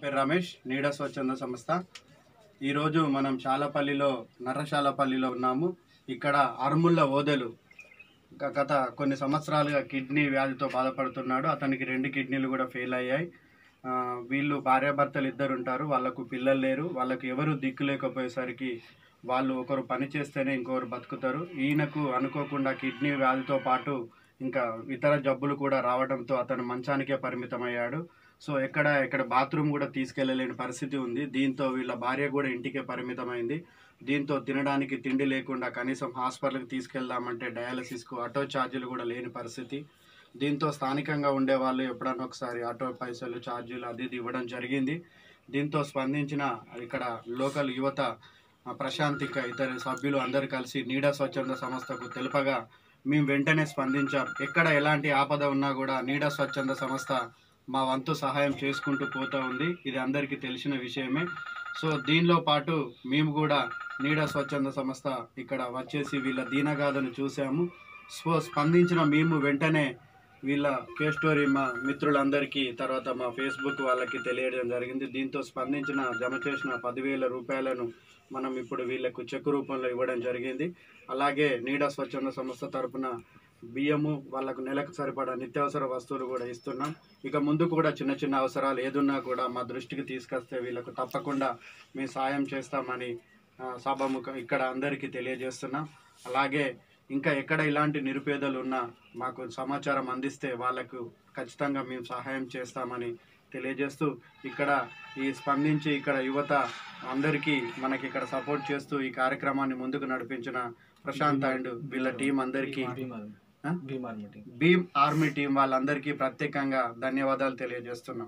పేరు రమేష్ నీడ స్వచ్ఛంద సంస్థ ఈరోజు మనం చాలపల్లిలో నర్రశాలపల్లిలో ఉన్నాము ఇక్కడ అరుముళ్ళ ఓదెలు గ- గత కొన్ని సంవత్సరాలుగా కిడ్నీ వ్యాధితో బాధపడుతున్నాడు అతనికి రెండు కిడ్నీలు కూడా ఫెయిల్ అయ్యాయి ఆ, వీళ్ళు భార్యాభర్తలు ఇద్దరు ఉంటారు వాళ్ళకు పిల్లలు లేరు వాళ్ళకు ఎవరు దిక్కు లేకపోయేసరికి వాళ్ళు ఒకరు పని చేస్తేనే ఇంకొకరు బతుకుతారు ఈయనకు అనుకోకుండా కిడ్నీ వ్యాధితో పాటు ఇంకా ఇతర జబ్బులు కూడా రావడంతో అతను మంచానికే పరిమితమయ్యాడు సో ఎక్కడ ఎక్కడ బాత్రూమ్ కూడా తీసుకెళ్ళలేని పరిస్థితి ఉంది దీంతో వీళ్ళ భార్య కూడా ఇంటికే పరిమితమైంది దీంతో తినడానికి తిండి లేకుండా కనీసం హాస్పిటల్కి తీసుకెళ్దామంటే డయాలసిస్కు ఆటో ఛార్జీలు కూడా లేని పరిస్థితి దీంతో స్థానికంగా ఉండే వాళ్ళు ఎప్పుడన్నా ఒకసారి ఆటో పైసలు ఛార్జీలు అది ఇది ఇవ్వడం జరిగింది దీంతో స్పందించిన ఇక్కడ లోకల్ యువత ఆ, ప్రశాంత్ ఇక ఇతర సభ్యులు అందరు కలిసి నీడా స్వచ్ఛంద సంస్థకు తెలుపగా మేము వెంటనే స్పందించాం ఎక్కడ ఎలాంటి ఆపద ఉన్నా కూడా నీడా స్వచ్ఛంద సంస్థ మా వంతు సహాయం చేసుకుంటూ పోతూ ఉంది ఇది అందరికీ తెలిసిన విషయమే సో దీనిలో పాటు మేము కూడా నీడా స్వచ్ఛంద సంస్థ ఇక్కడ వచ్చేసి వీళ్ళ దీనగాథను చూసాము సో స్పందించిన మేము వెంటనే వీళ్ళ కే స్టోరీ మా మిత్రులందరికీ తర్వాత మా ఫేస్బుక్ వాళ్ళకి తెలియడం జరిగింది దీంతో స్పందించిన జమ చేసిన పదివేల రూపాయలను మనం ఇప్పుడు వీళ్ళకు చెక్ రూపంలో ఇవ్వడం జరిగింది అలాగే నీడా స్వచ్ఛంద సంస్థ తరపున బియ్యము వాళ్ళకు నెలకు సరిపడా నిత్యావసర వస్తువులు కూడా ఇస్తున్నాం ఇక ముందు కూడా చిన్న చిన్న అవసరాలు ఏదున్నా కూడా మా దృష్టికి తీసుకొస్తే వీళ్ళకు తప్పకుండా మేము సాయం చేస్తామని ఆ, సభముఖ ఇక్కడ అందరికీ తెలియజేస్తున్నాం అలాగే ఇంకా ఎక్కడ ఇలాంటి నిరుపేదలు ఉన్నా మాకు సమాచారం అందిస్తే వాళ్ళకు ఖచ్చితంగా మేము సహాయం చేస్తామని తెలియజేస్తూ ఇక్కడ ఈ స్పందించి ఇక్కడ యువత అందరికీ మనకి ఇక్కడ సపోర్ట్ చేస్తూ ఈ కార్యక్రమాన్ని ముందుకు నడిపించిన ప్రశాంత్ అండ్ వీళ్ళ టీం అందరికీ ఆ? భీమ్ ఆర్మీ టీం వాళ్ళందరికీ ప్రత్యేకంగా ధన్యవాదాలు తెలియజేస్తున్నాం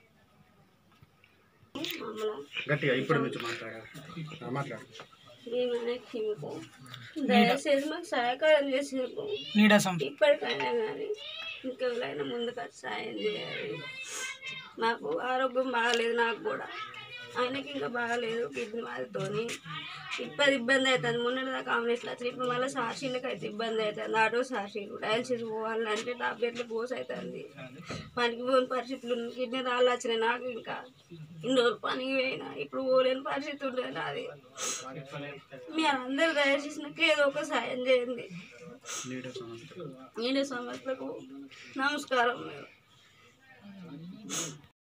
గట్టిగా ఇప్పుడు నుంచి మాట్లాడారు మాట్లాడు మేమనే టీముకు దయచేసి మాకు సహకారం చేసినందుకు నీడా సంస్థ ఇప్పటికైనా కానీ ఇంకెవరైనా ముందుకు వచ్చి సాయం చేయాలి నాకు ఆరోగ్యం బాగాలేదు నాకు కూడా ఆయనకి ఇంకా బాగాలేదు కిడ్నీ బాధతోని ఇప్పుడు ఇబ్బంది అవుతుంది మొన్న దాకా ఆమ్లెట్లు వచ్చి ఇప్పుడు మళ్ళీ సాక్షిలకు అయితే ఇబ్బంది అవుతుంది ఆటో సాక్షిలు డయాలసిస్ పోవాలంటే టాబ్లెట్లు పోస్ అవుతుంది పనికి పోని పరిస్థితులు ఉన్నాయి. కిడ్నీ రాళ్ళు వచ్చినాయి నాకు ఇంకా ఇన్ని రోజులు పనికి పోయినా ఇప్పుడు పోలేని పరిస్థితి ఉంటుంది నాది మీరు అందరూ దయచేసి నాకు ఏదో ఒక సాయం చేయండి నీడ సంస్థ నేను సమస్యలకు నమస్కారం